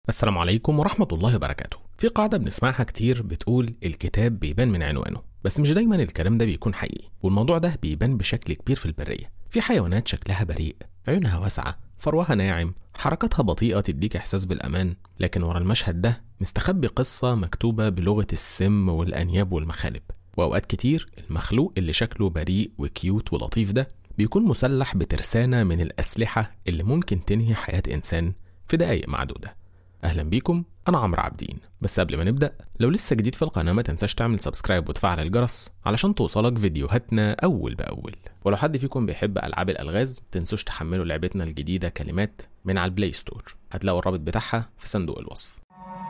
السلام عليكم ورحمة الله وبركاته في قاعدة بنسمعها كتير بتقول الكتاب بيبان من عنوانه بس مش دايما الكلام ده بيكون حقيقي والموضوع ده بيبان بشكل كبير في البرية في حيوانات شكلها بريء عيونها واسعة فروها ناعم حركاتها بطيئة تديك إحساس بالأمان لكن ورا المشهد ده مستخبي قصة مكتوبة بلغة السم والأنياب والمخالب وأوقات كتير المخلوق اللي شكله بريء وكيوت ولطيف ده بيكون مسلح بترسانة من الأسلحة اللي ممكن تنهي حياة إنسان في دقايق معدودة اهلا بيكم انا عمرو عابدين بس قبل ما نبدا لو لسه جديد في القناه ما تنساش تعمل سبسكرايب وتفعل الجرس علشان توصلك فيديوهاتنا اول باول ولو حد فيكم بيحب العاب الالغاز تنسوش تحملوا لعبتنا الجديده كلمات من على البلاي ستور هتلاقوا الرابط بتاعها في صندوق الوصف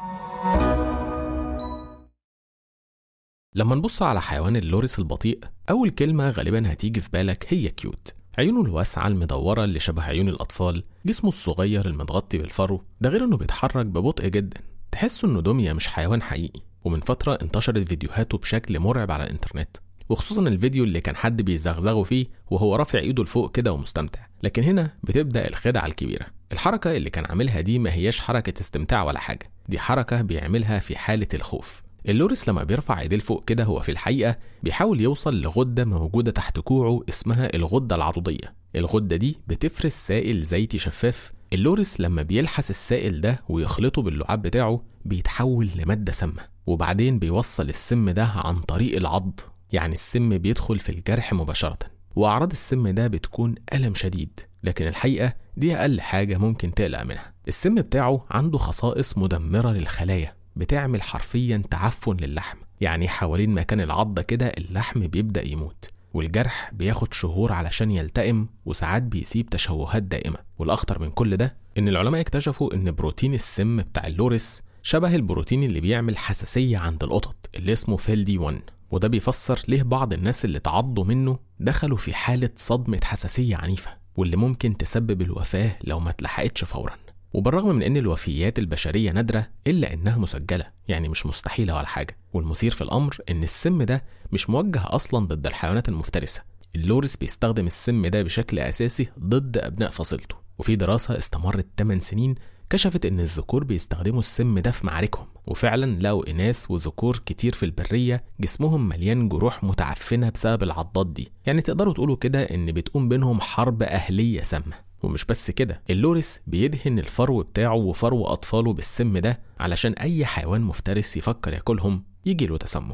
لما نبص على حيوان اللورس البطيء أول كلمة غالبا هتيجي في بالك هي كيوت عيونه الواسعة المدورة اللي شبه عيون الأطفال جسمه الصغير المتغطي بالفرو ده غير إنه بيتحرك ببطء جدا تحس إنه دمية مش حيوان حقيقي ومن فترة انتشرت فيديوهاته بشكل مرعب على الإنترنت وخصوصا الفيديو اللي كان حد بيزغزغه فيه وهو رافع ايده لفوق كده ومستمتع لكن هنا بتبدا الخدعه الكبيره الحركه اللي كان عاملها دي ما هياش حركه استمتاع ولا حاجه دي حركه بيعملها في حاله الخوف اللورس لما بيرفع ايديه لفوق كده هو في الحقيقه بيحاول يوصل لغده موجوده تحت كوعه اسمها الغده العضديه الغده دي بتفرز سائل زيتي شفاف اللورس لما بيلحس السائل ده ويخلطه باللعاب بتاعه بيتحول لماده سامه وبعدين بيوصل السم ده عن طريق العض يعني السم بيدخل في الجرح مباشره واعراض السم ده بتكون الم شديد لكن الحقيقه دي اقل حاجه ممكن تقلق منها السم بتاعه عنده خصائص مدمره للخلايا بتعمل حرفيا تعفن للحم يعني حوالين مكان العضة كده اللحم بيبدأ يموت والجرح بياخد شهور علشان يلتئم وساعات بيسيب تشوهات دائمة والأخطر من كل ده إن العلماء اكتشفوا إن بروتين السم بتاع اللورس شبه البروتين اللي بيعمل حساسية عند القطط اللي اسمه فيل دي 1 وده بيفسر ليه بعض الناس اللي تعضوا منه دخلوا في حالة صدمة حساسية عنيفة واللي ممكن تسبب الوفاة لو ما اتلحقتش فوراً وبالرغم من ان الوفيات البشريه نادره الا انها مسجله يعني مش مستحيله ولا حاجه والمثير في الامر ان السم ده مش موجه اصلا ضد الحيوانات المفترسه اللورس بيستخدم السم ده بشكل اساسي ضد ابناء فصيلته وفي دراسه استمرت 8 سنين كشفت ان الذكور بيستخدموا السم ده في معاركهم وفعلا لقوا اناث وذكور كتير في البريه جسمهم مليان جروح متعفنه بسبب العضات دي يعني تقدروا تقولوا كده ان بتقوم بينهم حرب اهليه سامه ومش بس كده اللورس بيدهن الفرو بتاعه وفرو أطفاله بالسم ده علشان أي حيوان مفترس يفكر ياكلهم يجي له تسمم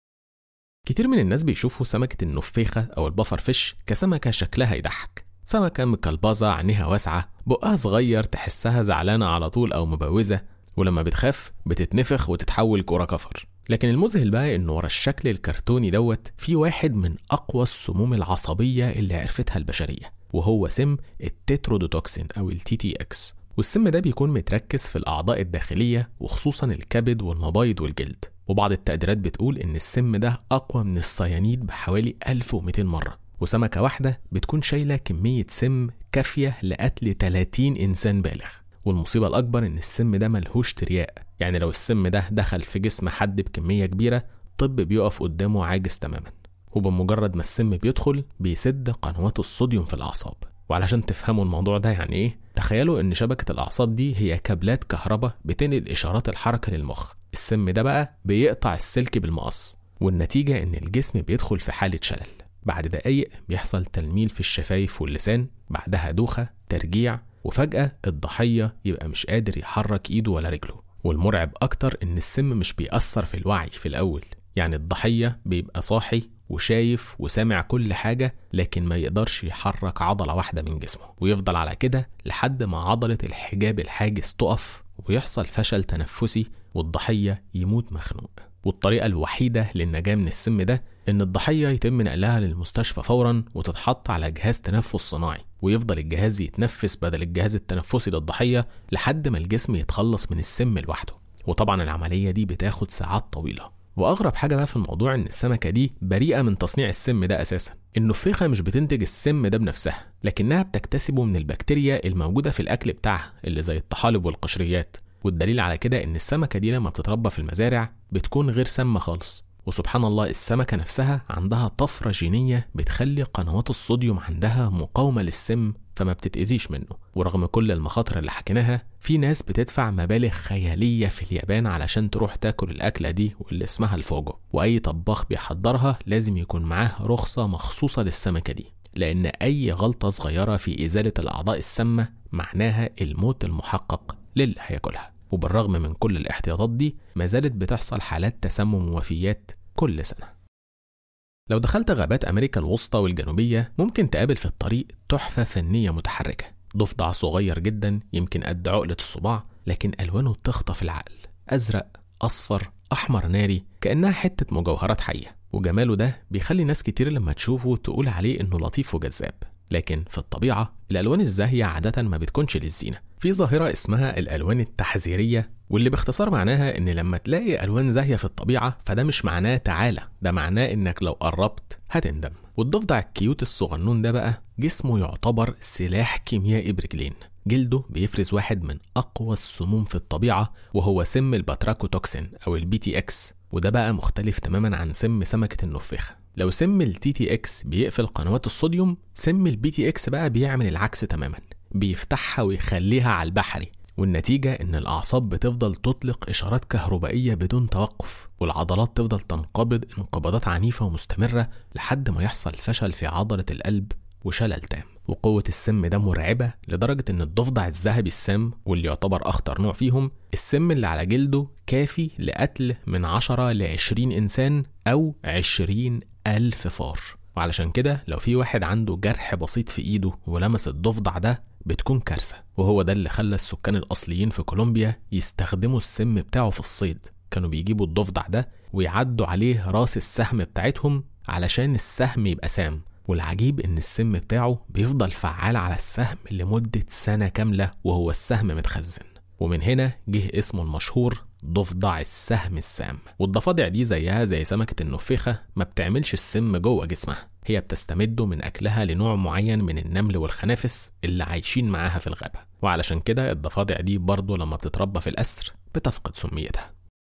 كتير من الناس بيشوفوا سمكة النفيخة أو البفر فيش كسمكة شكلها يضحك سمكة مكلبظة عينيها واسعة بقها صغير تحسها زعلانة على طول أو مبوزة ولما بتخاف بتتنفخ وتتحول كرة كفر لكن المذهل بقى إن ورا الشكل الكرتوني دوت في واحد من أقوى السموم العصبية اللي عرفتها البشرية وهو سم التترودوتوكسين أو التي تي اكس والسم ده بيكون متركز في الأعضاء الداخلية وخصوصا الكبد والمبايض والجلد وبعض التقديرات بتقول إن السم ده أقوى من الصيانيد بحوالي 1200 مرة وسمكة واحدة بتكون شايلة كمية سم كافية لقتل 30 إنسان بالغ والمصيبة الأكبر إن السم ده ملهوش ترياق يعني لو السم ده دخل في جسم حد بكمية كبيرة طب بيقف قدامه عاجز تماما وبمجرد ما السم بيدخل بيسد قنوات الصوديوم في الأعصاب وعلشان تفهموا الموضوع ده يعني ايه تخيلوا ان شبكة الأعصاب دي هي كابلات كهرباء بتنقل إشارات الحركة للمخ السم ده بقى بيقطع السلك بالمقص والنتيجة ان الجسم بيدخل في حالة شلل بعد دقايق بيحصل تلميل في الشفايف واللسان بعدها دوخة ترجيع وفجأة الضحية يبقى مش قادر يحرك ايده ولا رجله والمرعب أكتر إن السم مش بيأثر في الوعي في الأول يعني الضحية بيبقى صاحي وشايف وسامع كل حاجة لكن ما يقدرش يحرك عضلة واحدة من جسمه ويفضل على كده لحد ما عضلة الحجاب الحاجز تقف ويحصل فشل تنفسي والضحية يموت مخنوق والطريقة الوحيدة للنجاة من السم ده إن الضحية يتم نقلها للمستشفى فورا وتتحط على جهاز تنفس صناعي ويفضل الجهاز يتنفس بدل الجهاز التنفسي للضحية لحد ما الجسم يتخلص من السم لوحده وطبعا العملية دي بتاخد ساعات طويلة واغرب حاجه بقى في الموضوع ان السمكه دي بريئه من تصنيع السم ده اساسا النفيخه مش بتنتج السم ده بنفسها لكنها بتكتسبه من البكتيريا الموجوده في الاكل بتاعها اللي زي الطحالب والقشريات والدليل على كده ان السمكه دي لما بتتربى في المزارع بتكون غير سامه خالص وسبحان الله السمكة نفسها عندها طفرة جينية بتخلي قنوات الصوديوم عندها مقاومة للسم فما بتتأذيش منه ورغم كل المخاطر اللي حكيناها في ناس بتدفع مبالغ خيالية في اليابان علشان تروح تاكل الأكلة دي واللي اسمها الفوجو وأي طباخ بيحضرها لازم يكون معاه رخصة مخصوصة للسمكة دي لأن أي غلطة صغيرة في إزالة الأعضاء السامة معناها الموت المحقق للي هياكلها وبالرغم من كل الاحتياطات دي ما زالت بتحصل حالات تسمم ووفيات كل سنة لو دخلت غابات أمريكا الوسطى والجنوبية ممكن تقابل في الطريق تحفة فنية متحركة ضفدع صغير جدا يمكن قد عقلة الصباع لكن ألوانه تخطف العقل أزرق أصفر أحمر ناري كأنها حتة مجوهرات حية وجماله ده بيخلي ناس كتير لما تشوفه تقول عليه إنه لطيف وجذاب لكن في الطبيعة الألوان الزاهية عادة ما بتكونش للزينة في ظاهرة اسمها الألوان التحذيرية واللي باختصار معناها إن لما تلاقي ألوان زاهية في الطبيعة فده مش معناه تعالى ده معناه إنك لو قربت هتندم والضفدع الكيوت الصغنون ده بقى جسمه يعتبر سلاح كيميائي برجلين جلده بيفرز واحد من أقوى السموم في الطبيعة وهو سم الباتراكوتوكسين أو البي تي إكس وده بقى مختلف تماما عن سم سمكة النفاخة لو سم التي تي اكس بيقفل قنوات الصوديوم سم البي تي اكس بقى بيعمل العكس تماما بيفتحها ويخليها على البحري والنتيجة إن الأعصاب بتفضل تطلق إشارات كهربائية بدون توقف والعضلات تفضل تنقبض انقباضات عنيفة ومستمرة لحد ما يحصل فشل في عضلة القلب وشلل تام وقوة السم ده مرعبة لدرجة إن الضفدع الذهبي السام واللي يعتبر أخطر نوع فيهم السم اللي على جلده كافي لقتل من 10 ل 20 إنسان أو 20 ألف فار وعلشان كده لو في واحد عنده جرح بسيط في إيده ولمس الضفدع ده بتكون كارثة وهو ده اللي خلى السكان الأصليين في كولومبيا يستخدموا السم بتاعه في الصيد كانوا بيجيبوا الضفدع ده ويعدوا عليه راس السهم بتاعتهم علشان السهم يبقى سام والعجيب ان السم بتاعه بيفضل فعال على السهم لمدة سنة كاملة وهو السهم متخزن ومن هنا جه اسمه المشهور ضفدع السهم السام والضفادع دي زيها زي سمكة النفيخة ما بتعملش السم جوه جسمها هي بتستمده من أكلها لنوع معين من النمل والخنافس اللي عايشين معاها في الغابة وعلشان كده الضفادع دي برضه لما بتتربى في الأسر بتفقد سميتها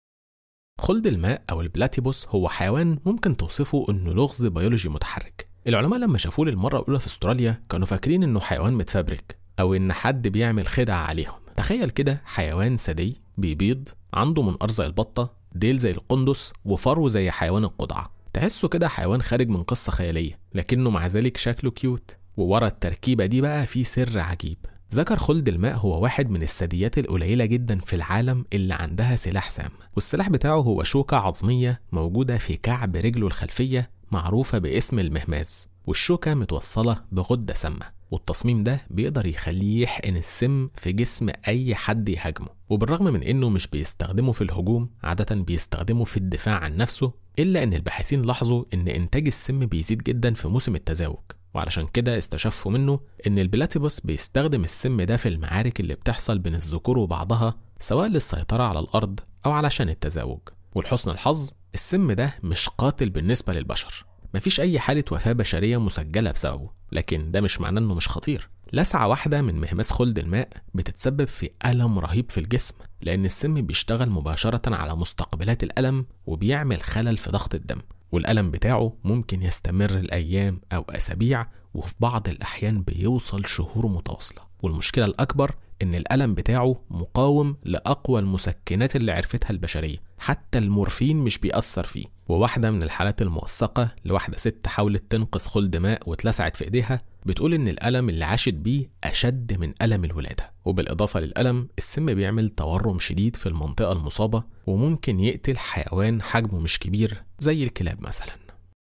خلد الماء أو البلاتيبوس هو حيوان ممكن توصفه إنه لغز بيولوجي متحرك العلماء لما شافوه للمرة الأولى في استراليا كانوا فاكرين إنه حيوان متفبرك أو إن حد بيعمل خدعة عليهم تخيل كده حيوان ثدي بيبيض عنده منقار زي البطة ديل زي القندس وفرو زي حيوان القضعة تحسه كده حيوان خارج من قصة خيالية لكنه مع ذلك شكله كيوت وورا التركيبة دي بقى في سر عجيب ذكر خلد الماء هو واحد من الثدييات القليلة جدا في العالم اللي عندها سلاح سام والسلاح بتاعه هو شوكة عظمية موجودة في كعب رجله الخلفية معروفة باسم المهماز والشوكة متوصلة بغدة سامة والتصميم ده بيقدر يخليه يحقن السم في جسم أي حد يهاجمه وبالرغم من إنه مش بيستخدمه في الهجوم عادة بيستخدمه في الدفاع عن نفسه إلا إن الباحثين لاحظوا إن إنتاج السم بيزيد جدا في موسم التزاوج وعلشان كده استشفوا منه إن البلاتيبوس بيستخدم السم ده في المعارك اللي بتحصل بين الذكور وبعضها سواء للسيطرة على الأرض أو علشان التزاوج ولحسن الحظ السم ده مش قاتل بالنسبة للبشر مفيش أي حالة وفاة بشرية مسجلة بسببه لكن ده مش معناه إنه مش خطير لسعة واحدة من مهماس خلد الماء بتتسبب في ألم رهيب في الجسم لأن السم بيشتغل مباشرة على مستقبلات الألم وبيعمل خلل في ضغط الدم والألم بتاعه ممكن يستمر الأيام أو أسابيع وفي بعض الأحيان بيوصل شهور متواصلة والمشكلة الأكبر إن الألم بتاعه مقاوم لأقوى المسكنات اللي عرفتها البشرية حتى المورفين مش بيأثر فيه وواحدة من الحالات الموثقة لواحدة ست حاولت تنقذ خلد ماء واتلسعت في إيديها بتقول إن الألم اللي عاشت بيه أشد من ألم الولادة وبالإضافة للألم السم بيعمل تورم شديد في المنطقة المصابة وممكن يقتل حيوان حجمه مش كبير زي الكلاب مثلا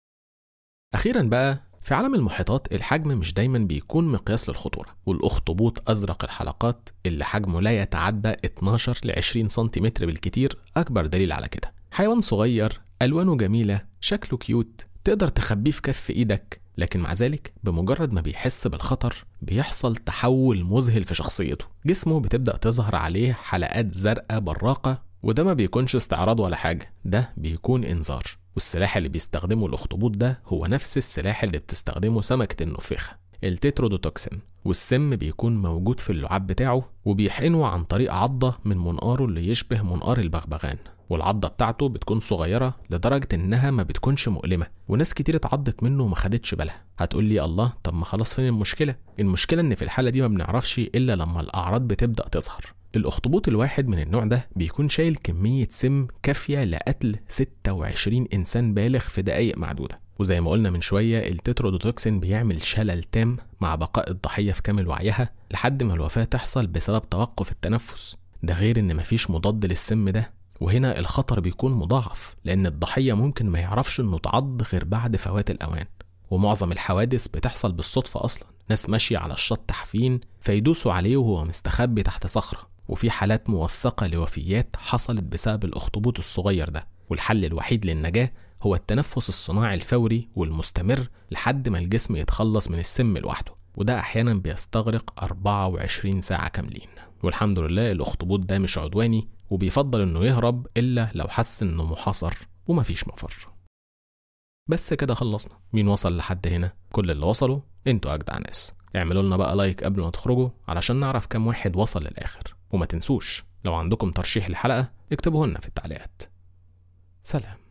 أخيرا بقى في عالم المحيطات الحجم مش دايما بيكون مقياس للخطورة والأخطبوط أزرق الحلقات اللي حجمه لا يتعدى 12 ل 20 سنتيمتر بالكتير أكبر دليل على كده حيوان صغير ألوانه جميلة شكله كيوت تقدر تخبيه في كف إيدك لكن مع ذلك بمجرد ما بيحس بالخطر بيحصل تحول مذهل في شخصيته جسمه بتبدأ تظهر عليه حلقات زرقاء براقة وده ما بيكونش استعراض ولا حاجة ده بيكون إنذار والسلاح اللي بيستخدمه الأخطبوط ده هو نفس السلاح اللي بتستخدمه سمكة النفيخة التترودوتوكسين والسم بيكون موجود في اللعاب بتاعه وبيحقنه عن طريق عضة من منقاره اللي يشبه منقار البغبغان والعضة بتاعته بتكون صغيرة لدرجة إنها ما بتكونش مؤلمة وناس كتير اتعضت منه وما خدتش بالها هتقول لي الله طب ما خلاص فين المشكلة المشكلة إن في الحالة دي ما بنعرفش إلا لما الأعراض بتبدأ تظهر الأخطبوط الواحد من النوع ده بيكون شايل كمية سم كافية لقتل 26 إنسان بالغ في دقايق معدودة وزي ما قلنا من شوية التترودوتوكسين بيعمل شلل تام مع بقاء الضحية في كامل وعيها لحد ما الوفاة تحصل بسبب توقف التنفس ده غير إن مفيش مضاد للسم ده وهنا الخطر بيكون مضاعف لأن الضحية ممكن ما يعرفش إنه اتعض غير بعد فوات الأوان ومعظم الحوادث بتحصل بالصدفة أصلا ناس ماشية على الشط حافين فيدوسوا عليه وهو مستخبي تحت صخرة وفي حالات موثقة لوفيات حصلت بسبب الأخطبوط الصغير ده والحل الوحيد للنجاة هو التنفس الصناعي الفوري والمستمر لحد ما الجسم يتخلص من السم لوحده وده أحيانا بيستغرق 24 ساعة كاملين والحمد لله الأخطبوط ده مش عدواني وبيفضل إنه يهرب إلا لو حس إنه محاصر ومفيش مفر بس كده خلصنا مين وصل لحد هنا كل اللي وصلوا انتوا أجدع ناس اعملوا لنا بقى لايك قبل ما تخرجوا علشان نعرف كام واحد وصل للآخر وما تنسوش لو عندكم ترشيح لحلقة اكتبوه لنا في التعليقات سلام